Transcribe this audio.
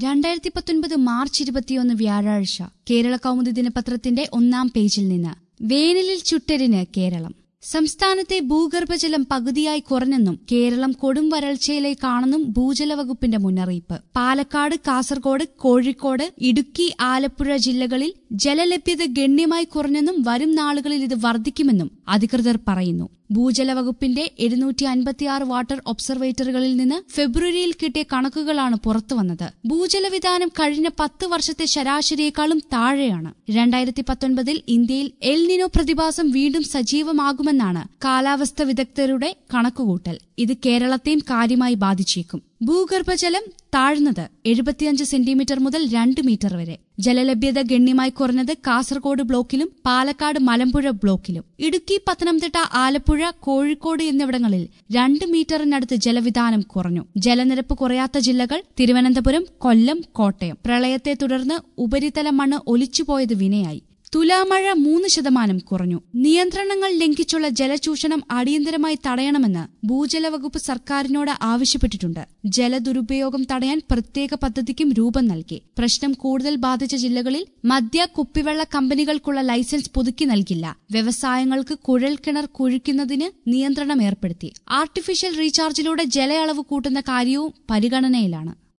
രണ്ടായിരത്തി പത്തൊൻപത് മാർച്ച് ഇരുപത്തിയൊന്ന് വ്യാഴാഴ്ച കേരള കൗമുദി ദിനപത്രത്തിന്റെ ഒന്നാം പേജിൽ നിന്ന് വേനലിൽ ചുട്ടരിന് കേരളം സംസ്ഥാനത്തെ ഭൂഗർഭജലം പകുതിയായി കുറഞ്ഞെന്നും കേരളം കൊടും വരൾച്ചയിലേക്കാണെന്നും ഭൂജല വകുപ്പിന്റെ മുന്നറിയിപ്പ് പാലക്കാട് കാസർഗോഡ് കോഴിക്കോട് ഇടുക്കി ആലപ്പുഴ ജില്ലകളിൽ ജലലഭ്യത ഗണ്യമായി കുറഞ്ഞെന്നും വരും നാളുകളിൽ ഇത് വർദ്ധിക്കുമെന്നും അധികൃതർ പറയുന്നു ഭൂജല വകുപ്പിന്റെ എഴുന്നൂറ്റി അൻപത്തിയാറ് വാട്ടർ ഒബ്സർവേറ്ററുകളിൽ നിന്ന് ഫെബ്രുവരിയിൽ കിട്ടിയ കണക്കുകളാണ് പുറത്തുവന്നത് ഭൂജലവിധാനം കഴിഞ്ഞ പത്ത് വർഷത്തെ ശരാശരിയേക്കാളും താഴെയാണ് രണ്ടായിരത്തി പത്തൊൻപതിൽ ഇന്ത്യയിൽ എൽനിനോ പ്രതിഭാസം വീണ്ടും സജീവമാകുമെന്നാണ് കാലാവസ്ഥ വിദഗ്ധരുടെ കണക്കുകൂട്ടൽ ഇത് കേരളത്തെയും കാര്യമായി ബാധിച്ചേക്കും ഭൂഗർഭജലം താഴ്ന്നത് എഴുപത്തിയഞ്ച് സെന്റിമീറ്റർ മുതൽ രണ്ട് മീറ്റർ വരെ ജലലഭ്യത ഗണ്യമായി കുറഞ്ഞത് കാസർഗോഡ് ബ്ലോക്കിലും പാലക്കാട് മലമ്പുഴ ബ്ലോക്കിലും ഇടുക്കി പത്തനംതിട്ട ആലപ്പുഴ കോഴിക്കോട് എന്നിവിടങ്ങളിൽ രണ്ട് മീറ്ററിനടുത്ത് ജലവിധാനം കുറഞ്ഞു ജലനിരപ്പ് കുറയാത്ത ജില്ലകൾ തിരുവനന്തപുരം കൊല്ലം കോട്ടയം പ്രളയത്തെ തുടർന്ന് ഉപരിതല മണ്ണ് ഒലിച്ചുപോയത് വിനയായി തുലാമഴ മൂന്ന് ശതമാനം കുറഞ്ഞു നിയന്ത്രണങ്ങൾ ലംഘിച്ചുള്ള ജലചൂഷണം അടിയന്തരമായി തടയണമെന്ന് ഭൂജല വകുപ്പ് സർക്കാരിനോട് ആവശ്യപ്പെട്ടിട്ടുണ്ട് ജലദുരുപയോഗം തടയാൻ പ്രത്യേക പദ്ധതിക്കും രൂപം നൽകി പ്രശ്നം കൂടുതൽ ബാധിച്ച ജില്ലകളിൽ മദ്യ കുപ്പിവെള്ള കമ്പനികൾക്കുള്ള ലൈസൻസ് പുതുക്കി നൽകില്ല വ്യവസായങ്ങൾക്ക് കുഴൽ കിണർ കുഴിക്കുന്നതിന് നിയന്ത്രണം ഏർപ്പെടുത്തി ആർട്ടിഫിഷ്യൽ റീചാർജിലൂടെ ജല അളവ് കൂട്ടുന്ന കാര്യവും പരിഗണനയിലാണ്